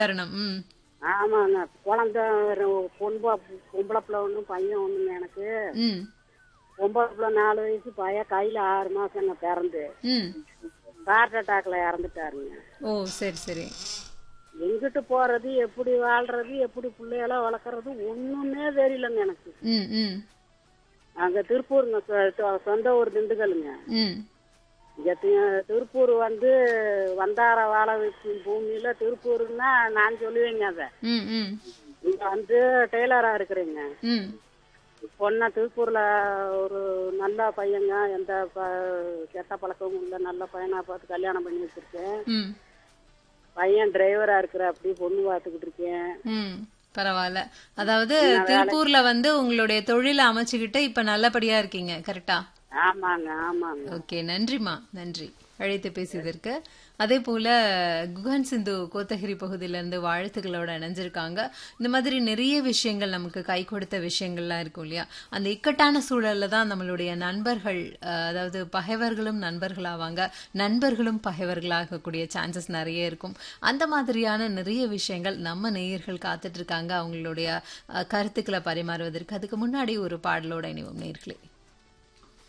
தருணம் ம் ஆமாங்க குழந்தை ஒரு பொன்பா பொம்பளை பிள்ளை ஒன்றும் பையன் ஒன்றுங்க எனக்கு ம் பொம்பளை பிள்ளை நாலு வயசு பையன் கையில் ஆறு மாசங்க பிறந்து ம் ஹார்ட் அட்டாக்ல இறந்துட்டாருங்க ஓ சரி சரி எங்கிட்டு போறது எப்படி வாழ்றது எப்படி பிள்ளையெல்லாம் வளர்க்கறது ஒண்ணுமே தெரியலங்க எனக்கு ம் ம் அங்க திருப்பூருங்க சொ- சொ- சொந்த ஊர் திண்டுக்கலுங்க ம் இங்க தி- திருப்பூர் வந்து வந்தார வாழ வைக்கும் பூமியில திருப்பூருன்னா நான் சொல்லுவேங்க அதை ம் ம் இங்க வந்து டெய்லரா இருக்கிறேங்க ம் பொண்ணை திருப்பூர்ல ஒரு நல்ல பையங்க எந்த ப- கெட்ட பழக்கமும் இல்லை நல்ல பையனா பார்த்து கல்யாணம் பண்ணி வச்சிருக்கேன் ம் பையன் டிரைவரா இருக்கிற அப்படி பொண்ணு பார்த்துக்கிட்டு இருக்கேன் ம் பரவாயில்ல அதாவது திருப்பூர்ல வந்து உங்களுடைய தொழிலை அமைச்சுக்கிட்டு இப்ப நல்லபடியா இருக்கீங்க கரெக்டா ஆமாங்க ஆமாங்க ஓகே நன்றிமா நன்றி அழைத்து பேசியதற்கு அதே போல குகன் சிந்து கோத்தகிரி பகுதியிலேருந்து வாழ்த்துக்களோட இணைஞ்சிருக்காங்க இந்த மாதிரி நிறைய விஷயங்கள் நமக்கு கை கொடுத்த விஷயங்கள்லாம் இருக்கும் இல்லையா அந்த இக்கட்டான சூழல்ல தான் நம்மளுடைய நண்பர்கள் அஹ், அதாவது பகைவர்களும் நண்பர்களாவாங்க நண்பர்களும் பகைவர்களாகக்கூடிய சான்சஸ் நிறைய இருக்கும் அந்த மாதிரியான நிறைய விஷயங்கள் நம்ம நேயர்கள் காத்துட்டு இருக்காங்க அவங்களுடைய அஹ், கருத்துக்களை பரிமாறுவதற்கு அதுக்கு முன்னாடி ஒரு பாடலோட இணைவோம் நேயர்களே